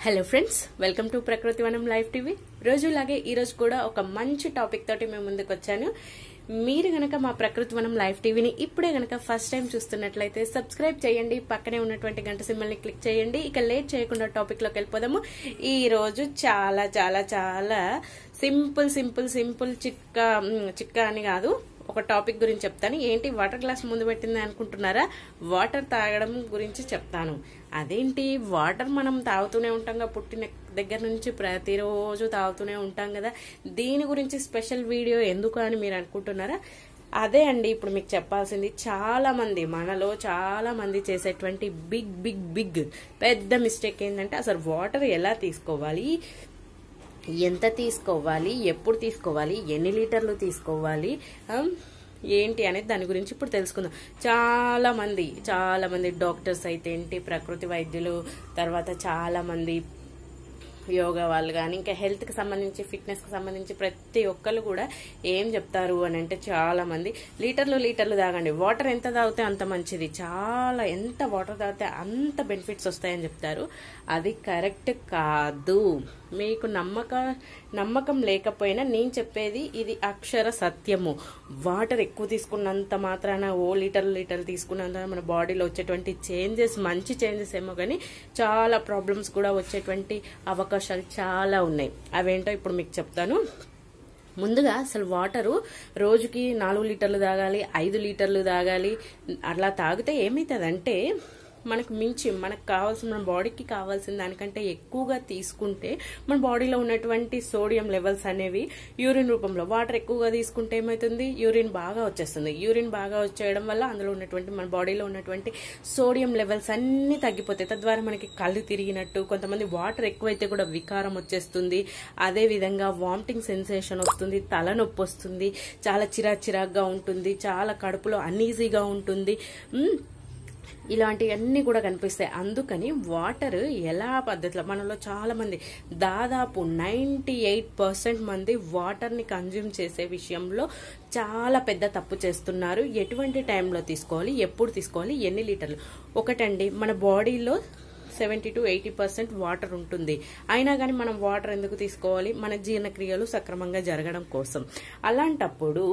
hello friends welcome to ప్రకృతి వనం live TV రోజులాగే ఈ రోజు కూడా ఒక మంచి టాపిక్ తోటి మేము ముందుకు వచ్చాను మీరు గనక మా ప్రకృతి వనం లైవ్ టీవీని ఇప్పుడే గనక ఫస్ట్ టైం చూస్తున్నట్లయితే సబ్స్క్రైబ్ చేయండి పక్కనే ఉన్నటువంటి గంట సింబల్ని క్లిక్ చేయండి ఇక లేట్ చేయకుండా టాపిక్ లోకి వెళ్ళిపోదాము ఈ రోజు చాలా చాలా చాలా సింపుల్ సింపుల్ సింపుల్ చిట్కా మ్, చిట్కా అని కాదు ఒక టాపిక్ గురించి చెప్తాను ఏంటి వాటర్ గ్లాస్ ముందు పెట్టింది అనుకుంటున్నారా వాటర్ తాగడం గురించి చెప్తాను అదేంటి వాటర్ మనం తాగుతూనే ఉంటాం కదా పుట్టిన దగ్గర నుంచి ప్రతిరోజు తాగుతూనే ఉంటాం కదా దీని గురించి స్పెషల్ వీడియో ఎందుకు అని మీరు అనుకుంటున్నారా అదే అండి ఇప్పుడు మీకు చెప్పాల్సింది చాలా మంది మనలో చాలా మంది చేసేటువంటి బిగ్ బిగ్ బిగ్ పెద్ద మిస్టేక్ ఏంటంటే అసలు వాటర్ ఎలా తీసుకోవాలి ఎంత తీసుకోవాలి ఎప్పుడు తీసుకోవాలి ఎన్ని లీటర్లు తీసుకోవాలి ఆమ్, ఏంటి అనేది దాని గురించి ఇప్పుడు తెలుసుకుందాం చాలా మంది చాలా మంది డాక్టర్స్ అయితే ఏంటి ప్రకృతి వైద్యులు తర్వాత చాలా మంది యోగా వాళ్ళు కానీ ఇంకా హెల్త్కి సంబంధించి ఫిట్నెస్కి సంబంధించి ప్రతి ఒక్కరు కూడా ఏం చెప్తారు అని అంటే చాలా మంది లీటర్లు లీటర్లు తాగండి వాటర్ ఎంత తాగితే అంత మంచిది చాలా ఎంత వాటర్ తాగితే అంత బెనిఫిట్స్ వస్తాయని చెప్తారు అది కరెక్ట్ కాదు మీకు నమ్మక నమ్మకం లేకపోయినా నేను చెప్పేది ఇది అక్షర సత్యము వాటర్ ఎక్కువ తీసుకున్నంత మాత్రాన ఓ లీటర్లు లీటర్లు తీసుకున్నంత మన బాడీలో వచ్చేటువంటి చేంజెస్ మంచి చేంజెస్ ఏమో కానీ చాలా ప్రాబ్లమ్స్ కూడా వచ్చేటువంటి అవకాశాలు చాలా ఉన్నాయి అవేంటో ఇప్పుడు మీకు చెప్తాను ముందుగా అసలు వాటరు రోజుకి నాలుగు లీటర్లు తాగాలి ఐదు లీటర్లు తాగాలి అట్లా తాగితే ఏమవుతుందంటే మనకు మించి మనకు కావాల్సిన మన బాడీకి కావాల్సిన దానికంటే ఎక్కువగా తీసుకుంటే మన బాడీలో ఉన్నటువంటి సోడియం లెవెల్స్ అనేవి యూరిన్ రూపంలో వాటర్ ఎక్కువగా తీసుకుంటే ఏమవుతుంది యూరిన్ బాగా వచ్చేస్తుంది యూరిన్ బాగా వచ్చేయడం వల్ల అందులో ఉన్నటువంటి మన బాడీలో ఉన్నటువంటి సోడియం లెవెల్స్ అన్ని తగ్గిపోతాయి తద్వారా మనకి కళ్ళు తిరిగినట్టు కొంతమంది వాటర్ ఎక్కువైతే కూడా వికారం వచ్చేస్తుంది అదే విధంగా వామిటింగ్ సెన్సేషన్ వస్తుంది తలనొప్పి వస్తుంది చాలా చిరాక్ చిరాగ్గా ఉంటుంది చాలా కడుపులో అన్ఈజీగా ఉంటుంది ఉమ్, ఇలాంటివన్నీ కూడా కనిపిస్తాయి అందుకని వాటర్ ఎలా పద్ధతిలో మనలో చాలా మంది దాదాపు నైంటీ ఎయిట్ పర్సెంట్ మంది వాటర్ని కన్జ్యూమ్ చేసే విషయంలో చాలా పెద్ద తప్పు చేస్తున్నారు ఎటువంటి టైంలో తీసుకోవాలి ఎప్పుడు తీసుకోవాలి ఎన్ని లీటర్లు ఒకటండి మన బాడీలో seventy to eighty percent water ఉంటుంది అయినా కానీ మనం వాటర్ ఎందుకు తీసుకోవాలి మన జీర్ణక్రియలు సక్రమంగా జరగడం కోసం అలాంటప్పుడు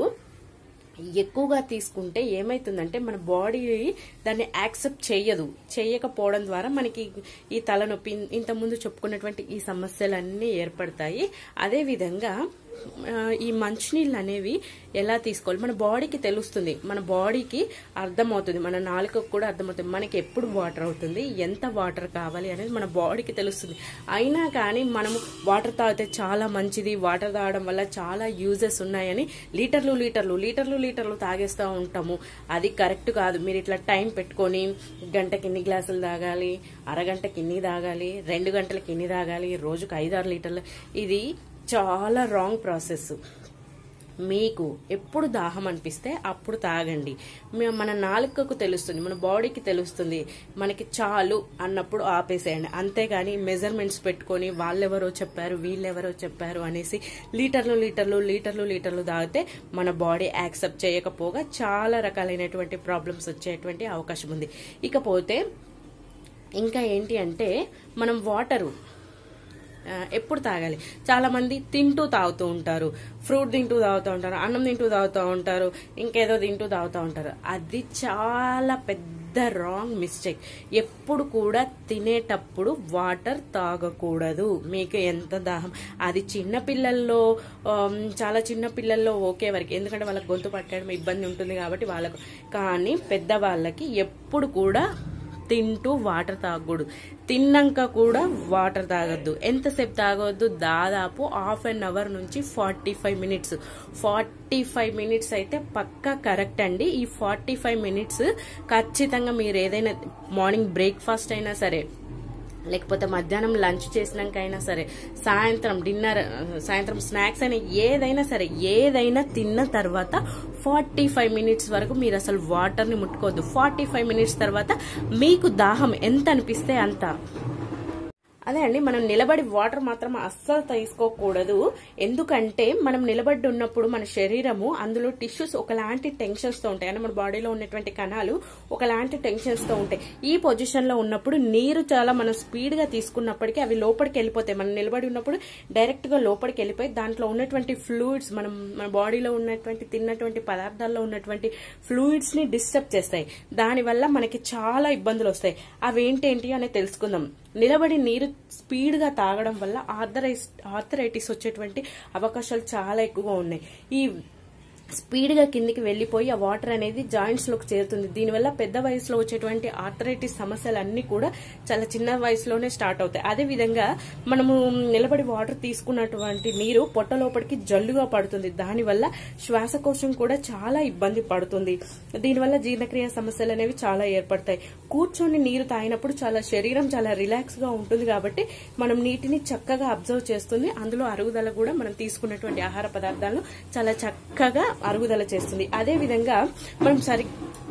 ఎక్కువగా తీసుకుంటే ఏమైతుందంటే మన బాడీ దాన్ని యాక్సెప్ట్ చేయదు చేయకపోవడం ద్వారా మనకి ఈ తలనొప్పి ఇంత ముందు చెప్పుకున్నటువంటి ఈ సమస్యలన్నీ ఏర్పడతాయి అదే విధంగా ఆ, ఈ మంచినీళ్ళు అనేవి ఎలా తీసుకోవాలి మన బాడీకి తెలుస్తుంది మన బాడీకి అర్థమవుతుంది మన నాలుకకు కూడా అర్థమవుతుంది మనకి ఎప్పుడు వాటర్ అవుతుంది ఎంత వాటర్ కావాలి అనేది మన బాడీకి తెలుస్తుంది అయినా కానీ మనము వాటర్ తాగితే చాలా మంచిది వాటర్ తాగడం వల్ల చాలా యూజెస్ ఉన్నాయని లీటర్లు లీటర్లు లీటర్లు లీటర్లు తాగేస్తూ ఉంటాము అది కరెక్ట్ కాదు మీరు ఇట్లా టైం పెట్టుకొని గంటకి ఎన్ని గ్లాసులు తాగాలి అరగంటకి ఇన్ని తాగాలి రెండు గంటలకి ఇన్ని తాగాలి రోజుకు ఐదారు లీటర్లు ఇది చాలా రాంగ్ ప్రాసెస్ మీకు ఎప్పుడు దాహం అనిపిస్తే అప్పుడు తాగండి మే- మన నాలుకకు తెలుస్తుంది మన బాడీకి తెలుస్తుంది మనకి చాలు అన్నప్పుడు ఆపేసేయండి అంతేగాని మెజర్మెంట్స్ పెట్టుకొని వాళ్ళెవరో చెప్పారు వీళ్ళెవరో చెప్పారు అనేసి లీటర్లు లీటర్లు లీటర్లు లీటర్లు తాగితే మన బాడీ యాక్సెప్ట్ చేయకపోగా చాలా రకాలైనటువంటి ప్రాబ్లమ్స్ వచ్చేటువంటి అవకాశం ఉంది ఇకపోతే ఇంకా ఏంటి అంటే మనం వాటరు ఆ, ఎప్పుడు తాగాలి చాలా మంది తింటూ తాగుతూ ఉంటారు ఫ్రూట్ తింటూ తాగుతూ ఉంటారు అన్నం తింటూ తాగుతూ ఉంటారు ఇంకేదో తింటూ తాగుతూ ఉంటారు అది చాలా పెద్ద రాంగ్ మిస్టేక్ ఎప్పుడు కూడా తినేటప్పుడు వాటర్ తాగకూడదు మీకు ఎంత దాహం అది చిన్న పిల్లల్లో ఆమ్, చాలా చిన్న పిల్లల్లో ఓకే వరకు ఎందుకంటే వాళ్ళకి గొంతు పట్టడం ఇబ్బంది ఉంటుంది కాబట్టి వాళ్ళకు కానీ పెద్దవాళ్ళకి ఎప్పుడు కూడా తింటూ వాటర్ తాగకూడదు తిన్నాక కూడా వాటర్ తాగొద్దు ఎంతసేపు తాగొద్దు దాదాపు హాఫ్ అన్ అవర్ నుంచి forty five minutes forty five minutes అయితే పక్కా కరెక్ట్ అండి ఈ ఫార్టీ ఫైవ్ మినిట్స్ ఖచ్చితంగా మీరు ఏదైనా మార్నింగ్ బ్రేక్ఫాస్ట్ అయినా సరే లేకపోతే మధ్యాహ్నం లంచ్ చేసినాక అయినా సరే సాయంత్రం డిన్నర్ సాయంత్రం స్నాక్స్ అయినా ఏదైనా సరే ఏదైనా తిన్న తర్వాత ఫార్టీ ఫైవ్ మినిట్స్ వరకు మీరు అసలు వాటర్ని ముట్టుకోవద్దు ఫార్టీ ఫైవ్ మినిట్స్ తర్వాత మీకు దాహం ఎంత అనిపిస్తే అంత అదే అండి మనం నిలబడి వాటర్ మాత్రం అస్సలు తీసుకోకూడదు ఎందుకంటే మనం నిలబడి ఉన్నప్పుడు మన శరీరము అందులో టిష్యూస్ ఒకలాంటి టెన్షన్స్ తో ఉంటాయి అంటే మన బాడీలో ఉన్నటువంటి కణాలు ఒకలాంటి టెన్షన్స్ తో ఉంటాయి ఈ పొజిషన్ లో ఉన్నప్పుడు నీరు చాలా మనం స్పీడ్ గా తీసుకున్నప్పటికీ అవి లోపలికి వెళ్ళిపోతాయి మనం నిలబడి ఉన్నప్పుడు డైరెక్ట్ గా లోపలికి వెళ్ళిపోయి దాంట్లో ఉన్నటువంటి ఫ్లూయిడ్స్ మనం మన బాడీలో ఉన్నటువంటి తిన్నటువంటి పదార్థాల్లో ఉన్నటువంటి ఫ్లూయిడ్స్ ని డిస్టర్బ్ చేస్తాయి దానివల్ల మనకి చాలా ఇబ్బందులు వస్తాయి అవేంటేంటి అనేది తెలుసుకుందాం నిలబడి నీరు స్పీడ్ గా తాగడం వల్ల ఆర్థరైస్ ఆర్థరైటిస్ వచ్చేటువంటి అవకాశాలు చాలా ఎక్కువగా ఉన్నాయి ఈ స్పీడ్ గా కిందికి వెళ్లిపోయి ఆ వాటర్ అనేది జాయింట్స్ లోకి చేరుతుంది దీనివల్ల పెద్ద వయసులో వచ్చేటువంటి ఆర్థరైటిస్ సమస్యలన్నీ కూడా చాలా చిన్న వయసులోనే స్టార్ట్ అవుతాయి అదే విధంగా మనము నిలబడి వాటర్ తీసుకున్నటువంటి నీరు పొట్ట లోపలికి జల్లుగా పడుతుంది దానివల్ల శ్వాసకోశం కూడా చాలా ఇబ్బంది పడుతుంది దీనివల్ల జీర్ణక్రియ సమస్యలు అనేవి చాలా ఏర్పడతాయి కూర్చొని నీరు తాగినప్పుడు చాలా శరీరం చాలా రిలాక్స్ గా ఉంటుంది కాబట్టి మనం నీటిని చక్కగా అబ్జర్వ్ చేస్తుంది అందులో అరుగుదల కూడా మనం తీసుకున్నటువంటి ఆహార పదార్థాలను చాలా చక్కగా అరుగుదల చేస్తుంది అదే విధంగా మనం సరి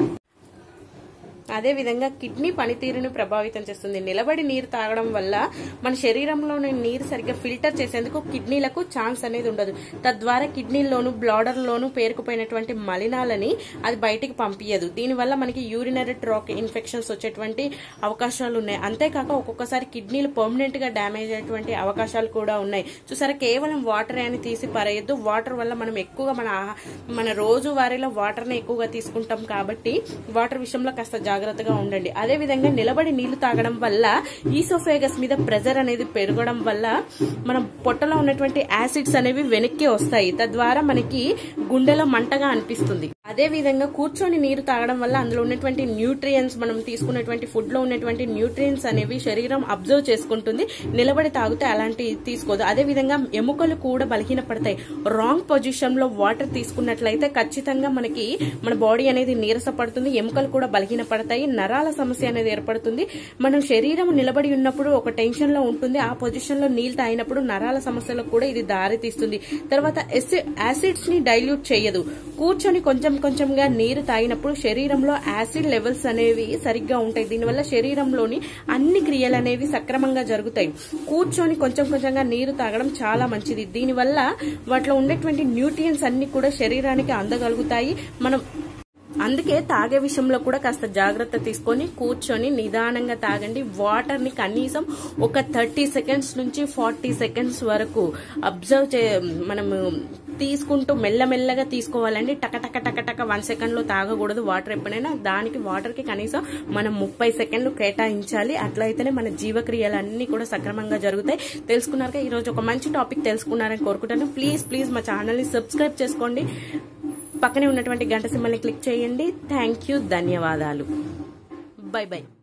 అదే విధంగా కిడ్నీ పనితీరును ప్రభావితం చేస్తుంది నిలబడి నీరు తాగడం వల్ల మన శరీరంలోని నీరు సరిగ్గా ఫిల్టర్ చేసేందుకు కిడ్నీలకు ఛాన్స్ అనేది ఉండదు తద్వారా కిడ్నీల్లోను బ్లాడర్లోను పేరుకుపోయినటువంటి మలినాలని అది బయటికి పంపించదు దీనివల్ల మనకి యూరినరీ ట్రాక్ ఇన్ఫెక్షన్స్ వచ్చేటువంటి అవకాశాలు ఉన్నాయి అంతేకాక ఒక్కొక్కసారి కిడ్నీలు పర్మనెంట్ గా డ్యామేజ్ అయ్యేటువంటి అవకాశాలు కూడా ఉన్నాయి చూసారా కేవలం వాటర్ అని తీసి పరేయద్దు వాటర్ వల్ల మనం ఎక్కువగా మన ఆహా- మన రోజు వారీలో వాటర్ ని ఎక్కువగా తీసుకుంటాం కాబట్టి వాటర్ విషయంలో కాస్త జాగ్రత్తగా ఉండండి అదే విధంగా నిలబడి నీళ్లు తాగడం వల్ల ఈసోఫేగస్ మీద ప్రెజర్ అనేది పెరగడం వల్ల మనం పొట్టలో ఉన్నటువంటి యాసిడ్స్ అనేవి వెనక్కి వస్తాయి తద్వారా మనకి గుండెలో మంటగా అనిపిస్తుంది అదే విధంగా కూర్చొని నీరు తాగడం వల్ల అందులో ఉన్నటువంటి న్యూట్రియన్స్ మనం తీసుకున్నటువంటి ఫుడ్ లో ఉన్నటువంటి న్యూట్రియన్స్ అనేవి శరీరం అబ్జర్వ్ చేసుకుంటుంది నిలబడి తాగితే అలాంటి తీసుకోదు అదే విధంగా ఎముకలు కూడా బలహీనపడతాయి రాంగ్ పొజిషన్ లో వాటర్ తీసుకున్నట్లయితే ఖచ్చితంగా మనకి మన బాడీ అనేది నీరసపడుతుంది ఎముకలు కూడా బలహీనపడతాయి నరాల సమస్య అనేది ఏర్పడుతుంది మనం శరీరం నిలబడి ఉన్నప్పుడు ఒక టెన్షన్ లో ఉంటుంది ఆ పొజిషన్ లో నీళ్ళు తాగినప్పుడు నరాల సమస్యలకు కూడా ఇది దారి తీస్తుంది తర్వాత యాసిడ్స్ ని డైల్యూట్ చేయదు కూర్చొని కొంచెం కొంచెంగా నీరు తాగినప్పుడు శరీరంలో యాసిడ్ లెవెల్స్ అనేవి సరిగ్గా ఉంటాయి దీనివల్ల శరీరంలోని అన్ని క్రియలు అనేవి సక్రమంగా జరుగుతాయి కూర్చొని కొంచెం కొంచెంగా నీరు తాగడం చాలా మంచిది దీనివల్ల వాటిలో ఉండేటువంటి న్యూట్రియన్స్ అన్ని కూడా శరీరానికి అందగలుగుతాయి మనం అందుకే తాగే విషయంలో కూడా కాస్త జాగ్రత్త తీసుకొని కూర్చొని నిదానంగా తాగండి వాటర్ ని కనీసం ఒక థర్టీ సెకండ్స్ నుంచి ఫార్టీ సెకండ్స్ వరకు అబ్జర్వ్ చే మనము తీసుకుంటూ మెల్లమెల్లగా తీసుకోవాలండి టక టక టక టక వన్ సెకండ్ లో తాగకూడదు వాటర్ ఎప్పుడైనా దానికి వాటర్ కి కనీసం మనం ముప్పై సెకండ్లు కేటాయించాలి అట్లయితేనే మన జీవక్రియలన్నీ కూడా సక్రమంగా జరుగుతాయి తెలుసుకున్నారుగా ఈ రోజు ఒక మంచి టాపిక్ తెలుసుకున్నారని కోరుకుంటాను ప్లీజ్ ప్లీజ్ మా ఛానల్ ని సబ్స్క్రైబ్ చేసుకోండి పక్కనే ఉన్నటువంటి గంట సింబల్ని క్లిక్ చేయండి థ్యాంక్ యూ ధన్యవాదాలు బై బై